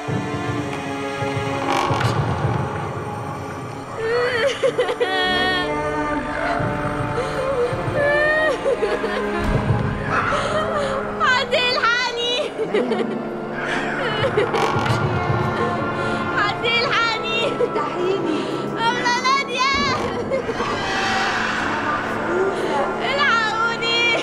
حد يلحقني حد يلحقني افتحيني أبلة نادية الحقوني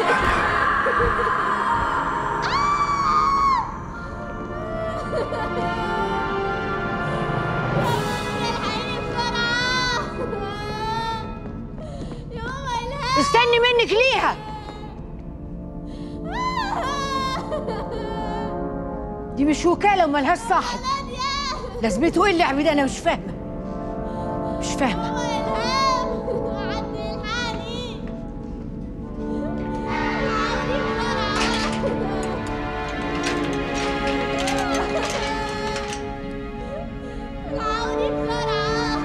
الحقيني بسرعة يا ماما الهام استني منك ليها دي مش وكاله وملهاش صاحب لازمته ايه اللعب ده انا مش فاهمه مش فاهمه ماما الهام حد يلحقني الحقوني بسرعة الحقوني بسرعة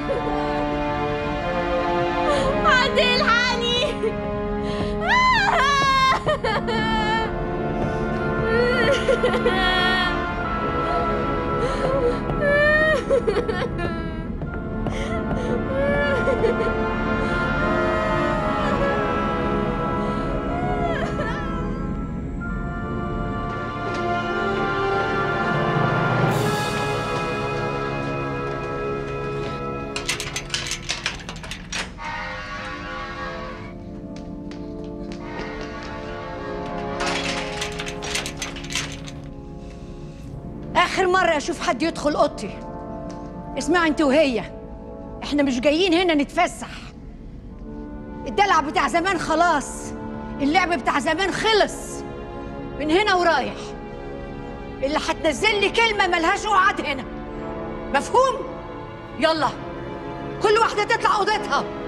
حد يلحقني اخر مره اشوف حد يدخل اوضتي اسمعي انت وهي احنا مش جايين هنا نتفسح الدلع بتاع زمان خلاص اللعب بتاع زمان خلص من هنا ورايح اللي هتنزل لي كلمه ملهاش قعد هنا مفهوم يلا كل واحده تطلع اوضتها